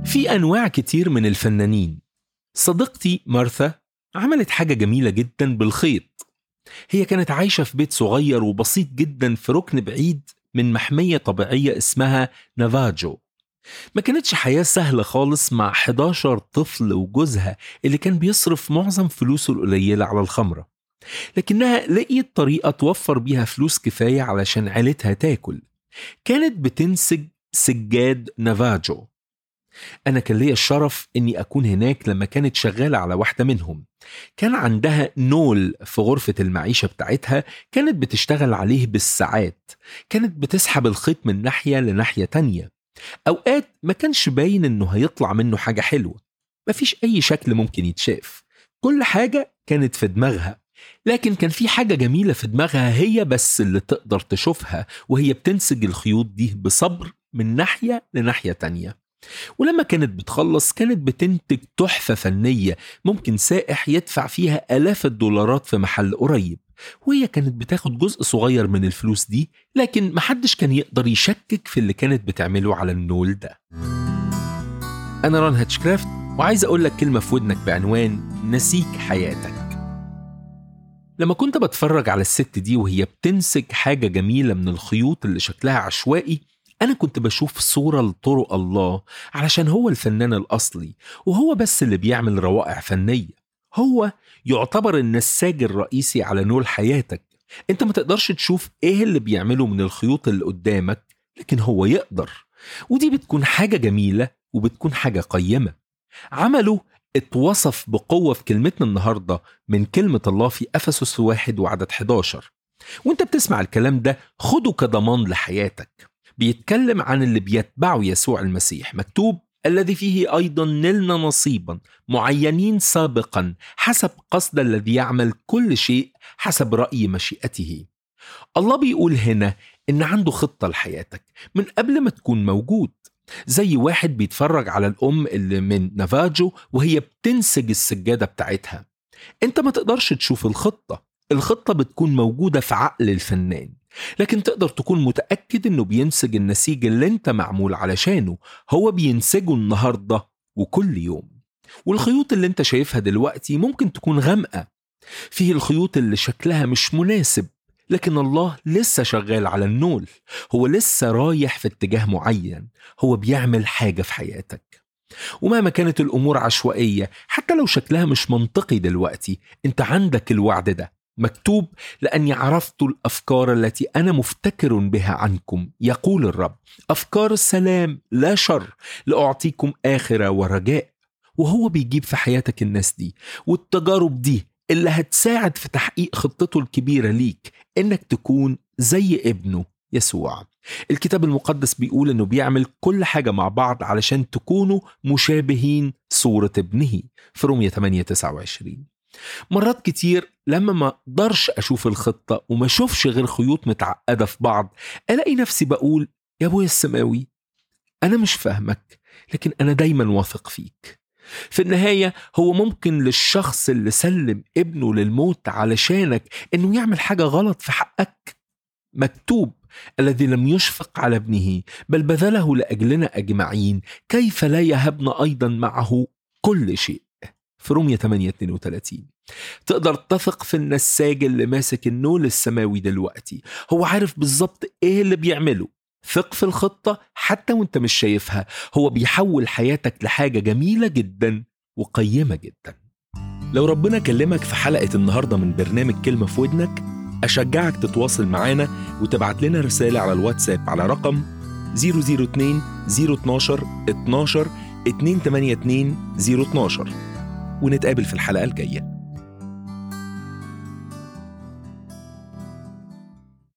في أنواع كتير من الفنانين صديقتي مارثا عملت حاجة جميلة جدا بالخيط هي كانت عايشة في بيت صغير وبسيط جدا في ركن بعيد من محمية طبيعية اسمها نافاجو ما كانتش حياة سهلة خالص مع 11 طفل وجوزها اللي كان بيصرف معظم فلوسه القليلة على الخمرة لكنها لقيت طريقة توفر بيها فلوس كفاية علشان عيلتها تاكل كانت بتنسج سجاد نافاجو أنا كان ليا الشرف إني أكون هناك لما كانت شغالة على واحدة منهم كان عندها نول في غرفة المعيشة بتاعتها كانت بتشتغل عليه بالساعات كانت بتسحب الخيط من ناحية لناحية تانية أوقات ما كانش باين إنه هيطلع منه حاجة حلوة مفيش أي شكل ممكن يتشاف كل حاجة كانت في دماغها لكن كان في حاجة جميلة في دماغها هي بس اللي تقدر تشوفها وهي بتنسج الخيوط دي بصبر من ناحية لناحية تانية ولما كانت بتخلص كانت بتنتج تحفة فنية ممكن سائح يدفع فيها آلاف الدولارات في محل قريب وهي كانت بتاخد جزء صغير من الفلوس دي لكن محدش كان يقدر يشكك في اللي كانت بتعمله على النول ده أنا ران هاتشكرافت وعايز أقول لك كلمة في ودنك بعنوان نسيك حياتك لما كنت بتفرج على الست دي وهي بتنسج حاجة جميلة من الخيوط اللي شكلها عشوائي أنا كنت بشوف صورة لطرق الله علشان هو الفنان الأصلي وهو بس اللي بيعمل روائع فنية هو يعتبر النساج الرئيسي على نول حياتك انت ما تقدرش تشوف ايه اللي بيعمله من الخيوط اللي قدامك لكن هو يقدر ودي بتكون حاجة جميلة وبتكون حاجة قيمة عمله اتوصف بقوة في كلمتنا النهاردة من كلمة الله في أفسس واحد وعدد 11 وانت بتسمع الكلام ده خده كضمان لحياتك بيتكلم عن اللي بيتبعوا يسوع المسيح مكتوب الذي فيه ايضا نلنا نصيبا معينين سابقا حسب قصد الذي يعمل كل شيء حسب راي مشيئته الله بيقول هنا ان عنده خطه لحياتك من قبل ما تكون موجود زي واحد بيتفرج على الام اللي من نافاجو وهي بتنسج السجاده بتاعتها انت ما تقدرش تشوف الخطه الخطه بتكون موجوده في عقل الفنان لكن تقدر تكون متأكد انه بينسج النسيج اللي انت معمول علشانه هو بينسجه النهاردة وكل يوم والخيوط اللي انت شايفها دلوقتي ممكن تكون غامقة فيه الخيوط اللي شكلها مش مناسب لكن الله لسه شغال على النول هو لسه رايح في اتجاه معين هو بيعمل حاجة في حياتك ومهما كانت الأمور عشوائية حتى لو شكلها مش منطقي دلوقتي انت عندك الوعد ده مكتوب لاني عرفت الافكار التي انا مفتكر بها عنكم يقول الرب افكار السلام لا شر لاعطيكم اخره ورجاء وهو بيجيب في حياتك الناس دي والتجارب دي اللي هتساعد في تحقيق خطته الكبيره ليك انك تكون زي ابنه يسوع الكتاب المقدس بيقول انه بيعمل كل حاجه مع بعض علشان تكونوا مشابهين صوره ابنه في رومية 8 29 مرات كتير لما ما اقدرش اشوف الخطه وما اشوفش غير خيوط متعقده في بعض الاقي نفسي بقول يا ابويا السماوي انا مش فاهمك لكن انا دايما واثق فيك في النهاية هو ممكن للشخص اللي سلم ابنه للموت علشانك انه يعمل حاجة غلط في حقك مكتوب الذي لم يشفق على ابنه بل بذله لأجلنا أجمعين كيف لا يهبنا أيضا معه كل شيء في رومية 8 32 تقدر تثق في النساج اللي ماسك النول السماوي دلوقتي هو عارف بالظبط ايه اللي بيعمله ثق في الخطة حتى وانت مش شايفها هو بيحول حياتك لحاجة جميلة جدا وقيمة جدا لو ربنا كلمك في حلقة النهاردة من برنامج كلمة في ودنك أشجعك تتواصل معانا وتبعت لنا رسالة على الواتساب على رقم 002 012 12 282 012 ونتقابل في الحلقة الجاية